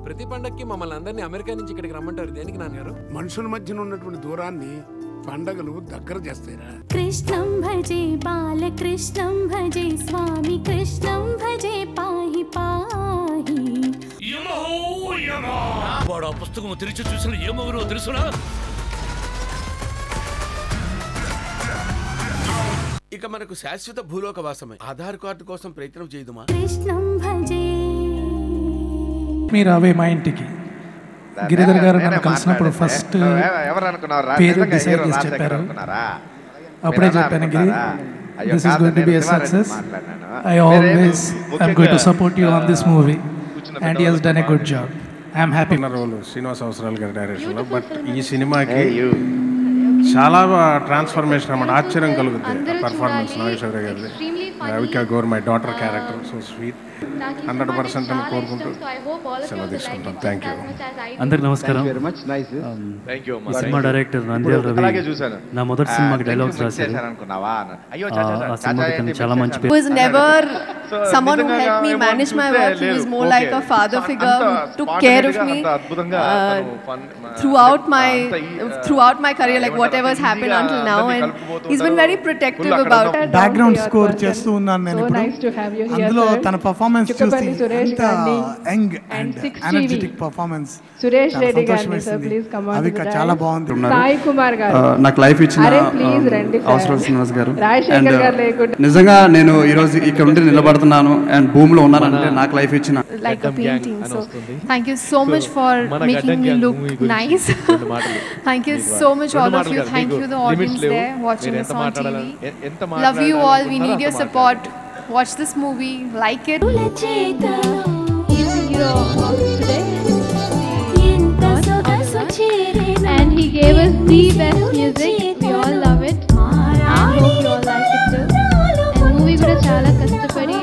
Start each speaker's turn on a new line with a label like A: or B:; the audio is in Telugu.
A: ప్రతి పండక్కి మమ్మల్ని అందరినీ అమెరికా నుంచి ఇక్కడికి రమ్మంటారు దేనికి నాన్నగారు
B: మనుషుల మధ్యన ఉన్నటువంటి దూరాన్ని పండగలు దగ్గర చేస్తాయిరా
C: कृष्णं भजे बालकृष्णं भजे स्वामी कृष्णं भजे पाहि पाहि
D: వాడు ఆ పుస్తకం తెరిచి చూసిన ఏమవరో తెలుసునా
E: ఇక మనకు శాశ్వత భూలోక వాసమే ఆధార్ కార్డు కోసం ప్రయత్నం చేయదుమా
C: कृष्णं भजे
F: మీరు అవే మా ఇంటికి గిరిధర్ గారు నన్ను కలిసినప్పుడు ఫస్ట్
G: ఎవరు అనుకున్నారా
F: పేరు
G: నిజంగా
F: డిసైడ్
G: హీరో
F: చేసి
G: రాజశేఖర్
F: చెప్పారు
G: అనుకున్నారా
F: అప్పుడే
G: మీరేనా
F: చెప్పాను గిరి
G: అనుకున్నారా? అయ్యో
F: దిస్ ఇస్
G: కాదు,
F: గోయింగ్ టు
G: నేను
F: బి ఎ
G: శివారెడ్డి
F: సక్సెస్
G: మాట్లాడినాను.
F: ఐ
G: మీరేం
F: ఆల్వేస్ ఐఎమ్ గోయింగ్ టు
G: ముఖ్యంగా,
F: support you on this movie
G: కూర్చున్న
F: and he he's done a good job I'm happy
H: role Srinivas Avasarala garu డైరెక్షన్లో బట్ ఈ సినిమాకి చాలా ట్రాన్స్ఫర్మేషన్ అన్నమాట ఆశ్చర్యం కలుగుతుంది పర్ఫార్మెన్స్ నాగేశ్వర గారిది రవిక గౌర్ my daughter character so sweet hundred percent అని కోరుకుంటూ సెలవు తీసుకుంటాం థ్యాంక్ యూ
I: అందరికి నమస్కారం
G: very much nice thank you
I: ఈ సినిమా డైరెక్టర్ నంద్యాల రవి
G: అలాగే చూశాను
I: నా మొదటి సినిమాకి డైలాగ్స్ రాశారు
G: అనుకున్నావా అయ్యో
I: ఆ, ఆ సినిమాకి తనకు చాలా మంచి పేరు
J: was never someone who helped me manage my work. He was more like a father figure who took care of me uh, throughout my throughout my career, like whatever's happened until now, and he's been very protective about it.
F: Background score చేస్తూ ఉన్నాను నేను ఇప్పుడు అందులో తన పర్ఫార్మెన్స్ చూసి ఎంత young and energetic performance
J: Suresh
F: చాలా
J: రెడ్డి గారిని
F: సంతోషం
J: సార్
F: వేసింది.
J: ప్లీజ్ కమ్
F: అవి కా- చాలా బాగుంది
J: సాయి కుమార్ గారు
K: నాకు లైఫ్ ఇచ్చిన
J: అరే, please రండి సార్.
K: అవసరం శ్రీనివాస్ గారు
J: రాజశేఖర్
K: And,
J: గారు లేకుండా-
K: నిజంగా నేను ఈరోజు ఇక్కడ ఉండి నిలబడుతున్నాను అండ్ భూమిలో ఉన్నానంటే నాకు లైఫ్ ఇచ్చిన
J: like a painting. So thank you so much for making me look nice. thank you so much all of you. Thank you the audience there watching us on TV. Love you all. We need your support. Watch this movie. Like it.
C: He's a hero today.
J: And he gave us the best music. We all love it. I hope you all like it too. And movie కూడా చాలా కష్టపడి